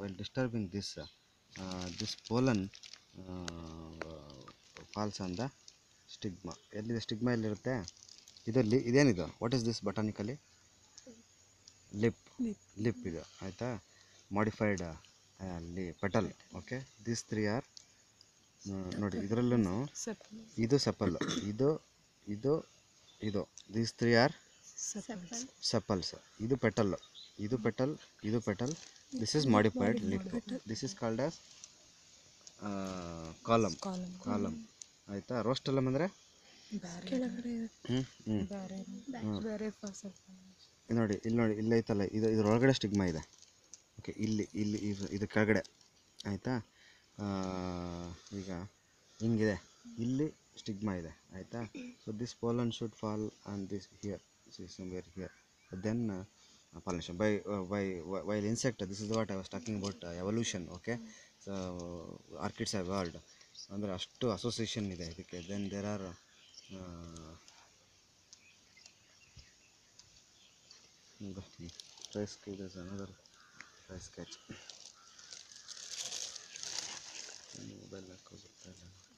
while disturbing this this pollen falls on the stigma ಎಲ್ಲಿದೆ stigma ಎಲ್ಲಿರುತ್ತೆ ಇದರಲ್ಲಿ ಇದೇನಿದು what is this botanically lip lip ಇದು ಆಯಿತಾ ಮಾಡಿಫೈಡ್ ಅಲ್ಲಿ petal okay this three are ನೋಡಿ ಇದರಲ್ಲೂ ಇದು ಸೆಪಲ್ ಇದು ಇದು ಇದು ದೀಸ್ ತ್ರೀ ಆರ್ ಸೆಪಲ್ಸ್ ಇದು ಪೆಟಲ್ ಇದು ಪೆಟಲ್ ಇದು petal this is modified lip this is called as column column ಆಯಿತಾ ರೋಸ್ಟಲಮ್ ಅಂದರೆ ಹ್ಞೂ ಹ್ಞೂ ಬೇರೆ ಫಸಲ್ ಇದು ನೋಡಿ ಇಲ್ಲಿ ನೋಡಿ ಇಲ್ಲಿ ಐತಲ್ಲ ಇದು ಇದ್ರೊಳಗಡೆ ಸ್ಟಿಗ್ಮಾ ಇದೆ ಓಕೆ ಇಲ್ಲಿ ಇಲ್ಲಿ ಇದು ಇದು ಕೆಳಗಡೆ ಆಯಿತಾ ಈಗ ಹಿಂಗಿದೆ ಇಲ್ಲಿ ಸ್ಟಿಗ್ಮಾ ಇದೆ ಆಯಿತಾ so this pollen should fall on this here somewhere here then pollination by by while insect this is what I was talking about evolution okay so orchids evolved ಅಂದರೆ ಅಷ್ಟು ಅಸೋಸಿಯೇಷನ್ ಇದೆ ಇದಕ್ಕೆ then there are try sketch there's another try sketch mobile ಹಾಕೋಸುತ್ತಾ ಇಲ್ಲ